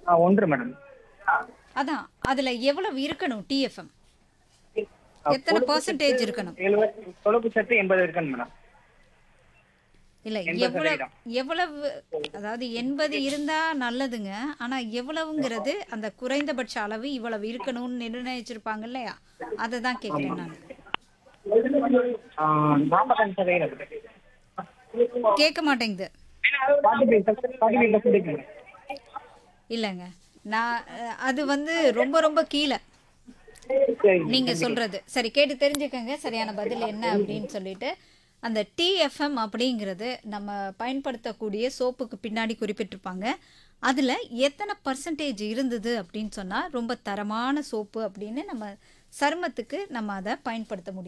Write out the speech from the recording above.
ஆ ஒன்று மேடம் அதான் அதுல எவ்வளவு இருக்கணும் டிஎஃப்எம் எத்தனை பர்சன்டேஜ் இருக்கணும் எழுபது கொழுப்பு சத்து எண்பது இருக்குன்னு மேடம் இல்ல எண்பது எவ்வளவு சதவீதம். எவ்வளவு அதாவது எண்பது இருந்தா நல்லதுங்க ஆனா எவ்வளவுங்கிறது அந்த குறைந்தபட்ச அளவு இவ்வளவு இருக்கணும்னு நிர்ணயிச்சிருப்பாங்க இல்லையா அதை தான் கேட்கிறேன் நான் ஆ, நாற்பத்தஞ்சு சதவீதம் கேட்க மாட்டேங்குது forty five percent forty five percent இருக்குங்க இல்லைங்க நான் அஹ், அது வந்து ரொம்ப ரொம்ப கீழே சரி நீங்க சொல்றது சரி கேட்டு தெரிஞ்சுக்கங்க சரியான பதில் என்ன அப்படின்னு சொல்லிட்டு அந்த டிஎஃப்எம் அப்படிங்கிறது நம்ம பயன்படுத்தக்கூடிய சோப்புக்கு பின்னாடி குறிப்பிட்டிருப்பாங்க அதில் எத்தனை பர்சன்டேஜ் இருந்தது அப்படின்னு சொன்னால் ரொம்ப தரமான சோப்பு அப்படின்னு நம்ம சருமத்துக்கு நம்ம அதை பயன்படுத்த முடியும்